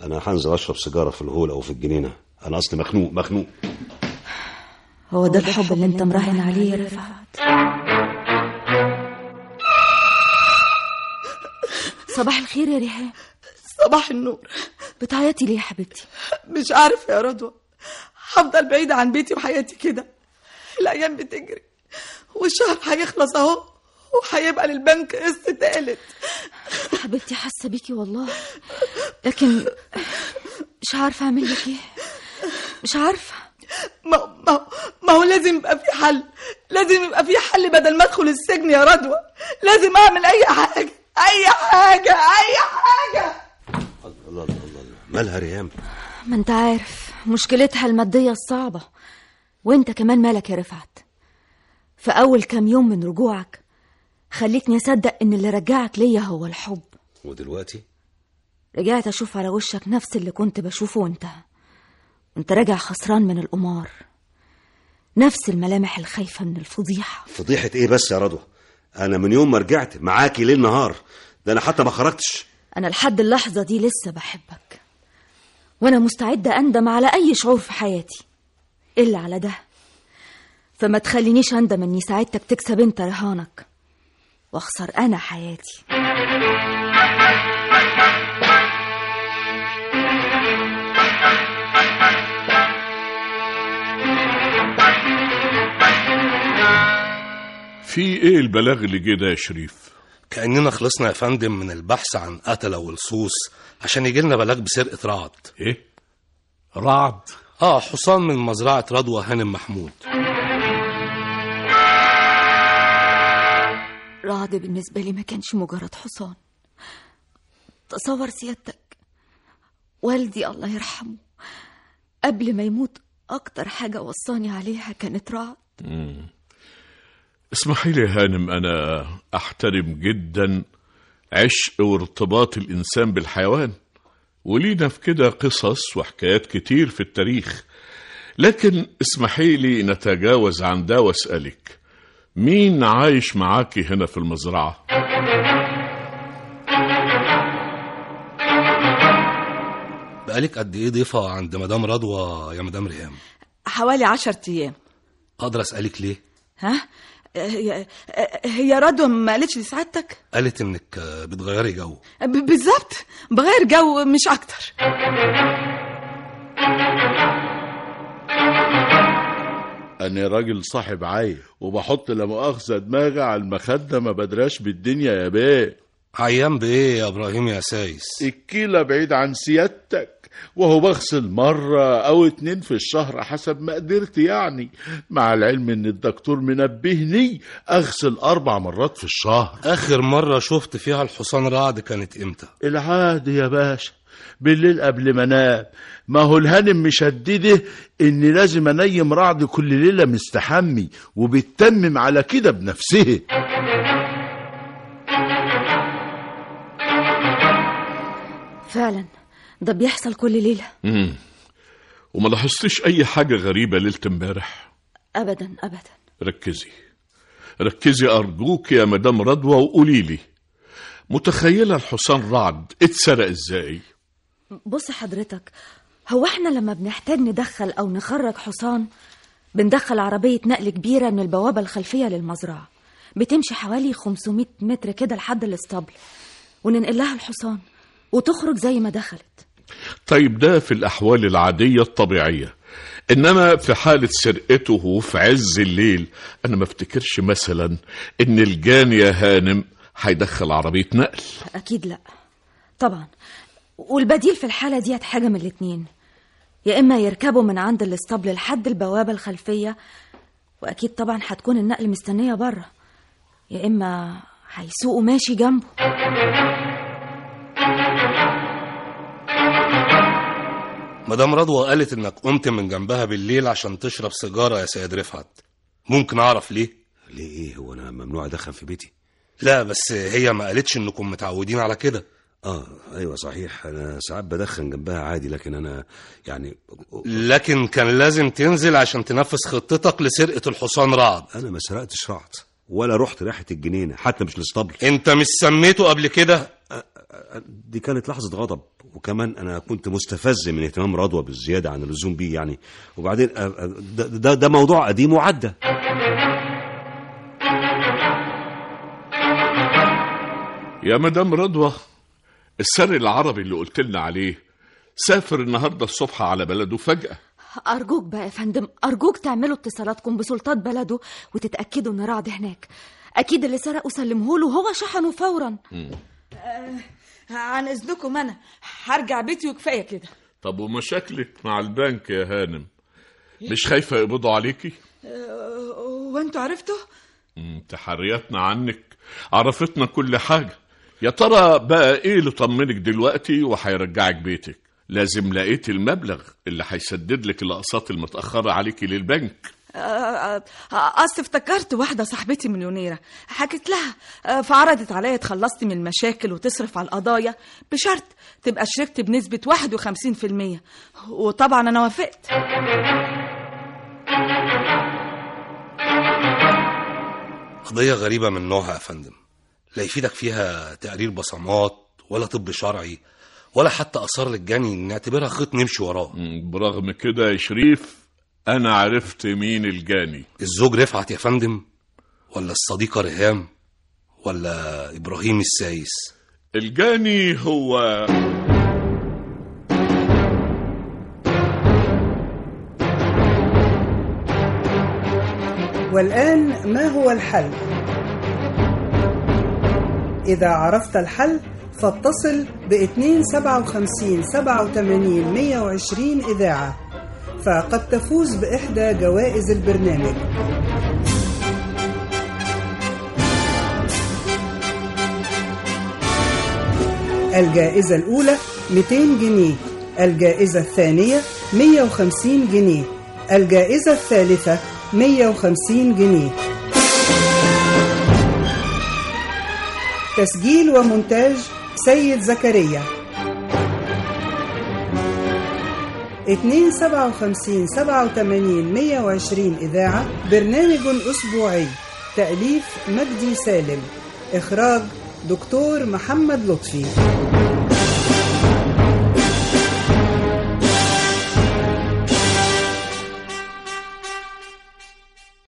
انا هنزل اشرب سيجاره في الهول او في الجنينه انا اصلي مخنوق مخنوق هو ده الحب اللي انت مراهن عليه يا رفعت صباح الخير يا ريهام صباح النور بتعيطي ليه يا حبيبتي مش عارف يا رضوى هفضل بعيدة عن بيتي وحياتي كده الأيام بتجري والشهر هيخلص أهو وهيبقى للبنك قسط تالت حبيبتي حاسه بيكي والله لكن مش عارفه اعمل لك ايه مش عارفه ما, ما, ما هو لازم يبقى في حل لازم يبقى في حل بدل ما ادخل السجن يا رضوى لازم اعمل اي حاجه اي حاجه اي حاجه الله الله الله الله. مالها ريهام ما انت عارف مشكلتها الماديه الصعبه وانت كمان مالك يا رفعت في اول كام يوم من رجوعك خليتني اصدق ان اللي رجعك ليا هو الحب ودلوقتي رجعت اشوف على وشك نفس اللي كنت بشوفه وانت وانت راجع خسران من القمار نفس الملامح الخايفه من الفضيحه فضيحه ايه بس يا رضوى انا من يوم ما رجعت معاكي ليل نهار ده انا حتى ما خرجتش انا لحد اللحظه دي لسه بحبك وانا مستعده اندم على اي شعور في حياتي الا على ده فما تخلينيش اندم اني ساعدتك تكسب انت رهانك واخسر انا حياتي في ايه البلاغ اللي جه ده يا شريف كأننا خلصنا يا فندم من البحث عن قتلة ولصوص عشان يجي لنا بلاغ بسرقة رعد ايه رعد اه حصان من مزرعة رضوى هانم محمود رعد بالنسبة لي ما كانش مجرد حصان تصور سيادتك والدي الله يرحمه قبل ما يموت أكتر حاجة وصاني عليها كانت رعد اسمحي لي يا هانم انا احترم جدا عشق وارتباط الانسان بالحيوان ولينا في كده قصص وحكايات كتير في التاريخ لكن اسمحي لي نتجاوز عن ده واسالك مين عايش معاكي هنا في المزرعه بقالك قد ايه ضيفة عند مدام رضوى يا مدام ريهام حوالي عشر ايام اقدر اسألك ليه ها هي هي رضوى ما قالتش لسعادتك قالت انك آه، بتغيري جو ب- بالظبط بغير جو مش اكتر أنا راجل صاحب عيل وبحط لا مؤاخذة دماغي على المخدة ما بدراش بالدنيا يا بيه عيان بايه يا ابراهيم يا سايس الكيلة بعيد عن سيادتك وهو بغسل مرة أو اتنين في الشهر حسب ما قدرت يعني مع العلم إن الدكتور منبهني أغسل أربع مرات في الشهر اخر مرة شفت فيها الحصان رعد كانت امتى العادي يا باشا بالليل قبل ما انام ما هو الهانم مشدده اني لازم انيم رعد كل ليله مستحمي وبتتمم على كده بنفسها فعلا ده بيحصل كل ليلة مم. وما لاحظتش اي حاجه غريبه ليله امبارح أبدا أبدا ركزي ركزي أرجوك يا مدام رضوى وقولي لي متخيلة الحصان رعد اتسرق ازاي بص حضرتك هو احنا لما بنحتاج ندخل أو نخرج حصان بندخل عربية نقل كبيرة من البوابة الخلفية للمزرعة بتمشي حوالي 500 متر كده لحد الاسطبل وننقل لها الحصان وتخرج زي ما دخلت طيب ده في الأحوال العادية الطبيعية إنما في حالة سرقته في عز الليل أنا ما افتكرش مثلا إن الجاني يا هانم هيدخل عربية نقل أكيد لأ طبعا والبديل في الحالة ديت حاجة من الاتنين يا إما يركبوا من عند الاسطبل لحد البوابة الخلفية وأكيد طبعا هتكون النقل مستنية بره يا إما هيسوقوا ماشي جنبه مدام رضوى قالت انك قمت من جنبها بالليل عشان تشرب سيجارة يا سيد رفعت ممكن اعرف ليه ليه ايه هو انا ممنوع ادخن في بيتي لا بس هي ما قالتش انكم متعودين على كده اه ايوه صحيح انا ساعات بدخن جنبها عادي لكن انا يعني لكن كان لازم تنزل عشان تنفذ خطتك لسرقة الحصان رعد انا ما سرقتش رعد ولا رحت ناحيه الجنينه حتى مش الاسطبل انت مش سميته قبل كده دي كانت لحظة غضب وكمان أنا كنت مستفز من اهتمام رضوى بالزيادة عن اللزوم بيه يعني وبعدين آه، آه، ده, ده, ده موضوع قديم وعدى يا مدام رضوى السر العربي اللي قلت لنا عليه سافر النهارده الصبح على بلده فجأة أرجوك بقى يا فندم أرجوك تعملوا اتصالاتكم بسلطات بلده وتتأكدوا إن رعد هناك أكيد اللي سرقه سلمهوله وهو شحنه فورا عن اذنكم انا هرجع بيتي وكفايه كده طب ومشاكلك مع البنك يا هانم مش خايفة يقبضوا عليكي؟ أه، وانتوا عرفتوا مم، تحرياتنا عنك عرفتنا كل حاجة يا ترى بقى ايه اللي طمنك دلوقتي وهيرجعك بيتك لازم لقيت المبلغ اللي هيسدد لك الاقساط المتأخرة عليكي للبنك أه، أه، اصل افتكرت واحده صاحبتي مليونيره حكيت لها أه، فعرضت عليا اتخلصت من المشاكل وتصرف على القضايا بشرط تبقى شركتي بنسبه 51% وطبعا انا وافقت قضية غريبة من نوعها يا فندم لا يفيدك فيها تقرير بصمات ولا طب شرعي ولا حتى آثار للجني نعتبرها خيط نمشي وراه مم، برغم كده يا شريف انا عرفت مين الجاني الزوج رفعت يا فندم ولا الصديقة ريهام ولا إبراهيم السايس الجاني هو والآن ما هو الحل؟ إذا عرفت الحل فاتصل ب 257 87 120 إذاعة فقد تفوز بإحدى جوائز البرنامج الجائزة الأولى 200 جنيه الجائزة الثانية 150 جنيه الجائزة الثالثة 150 جنيه تسجيل ومونتاج سيد زكريا 257 87 120 إذاعة برنامج أسبوعي تأليف مجدي سالم إخراج دكتور محمد لطفي